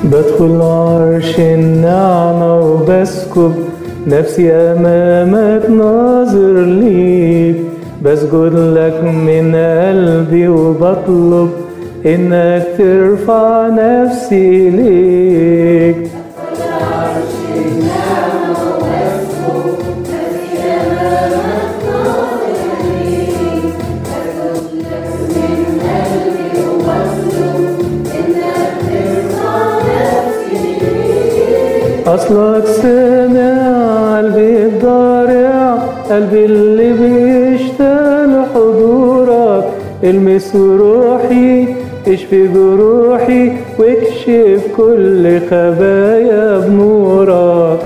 بدخل عرش النعمة وبسكب نفسي أمامك ناظر ليك بسجد لك من قلبي وبطلب إنك ترفع نفسي ليك أصلك سامع قلبي الضارع قلبي اللي بيشتاق حضورك المس روحي اشفي جروحي واكشف كل خبايا بنورك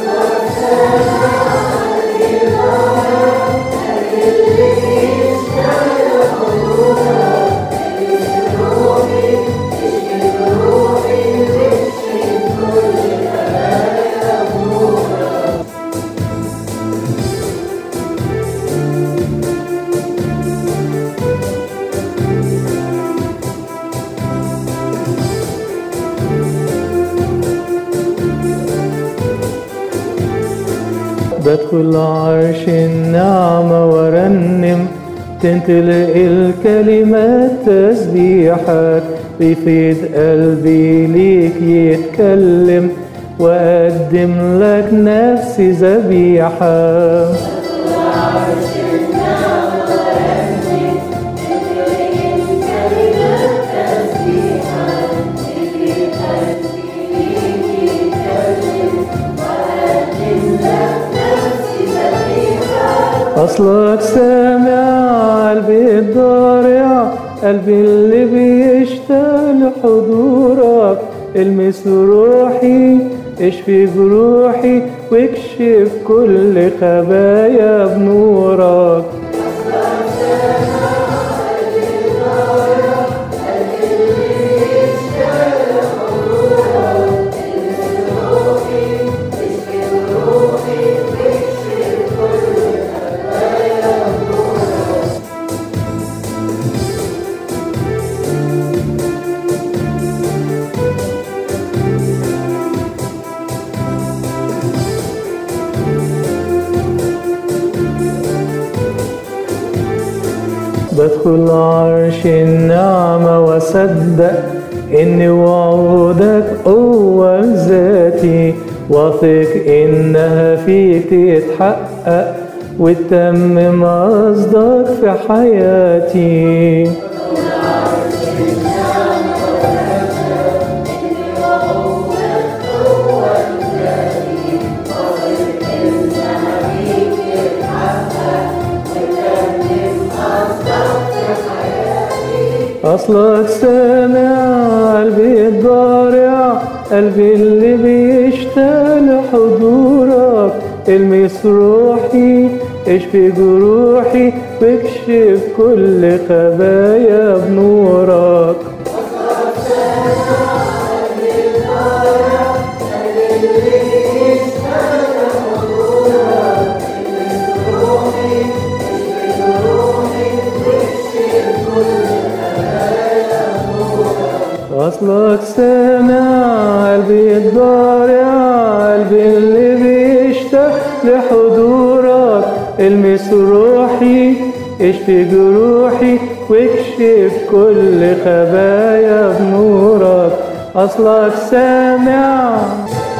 بدخل عرش النعمة وارنم تنطلق الكلمات تسبيحك بيفيد قلبي ليك يتكلم وأقدم لك نفسي ذبيحة أصلك سامع قلبي الضارع قلبي اللي بيشتاق لحضورك المس روحي اشفي جروحي واكشف كل خبايا بنورك بدخل عرش النعمة وصدق إن وعودك قوة ذاتي واثق إنها فيك تتحقق وتتمم قصدك في حياتي أصلك سامع قلبي الضارع قلبي اللي بيشتاق لحضورك المس روحي اشفي جروحي واكشف كل خبايا بنورك أصلك سامع قلبي الضارع قلبي اللي بيشتاق لحضورك المس روحي اشفي جروحي واكشف كل خبايا بنورك أصلك سامع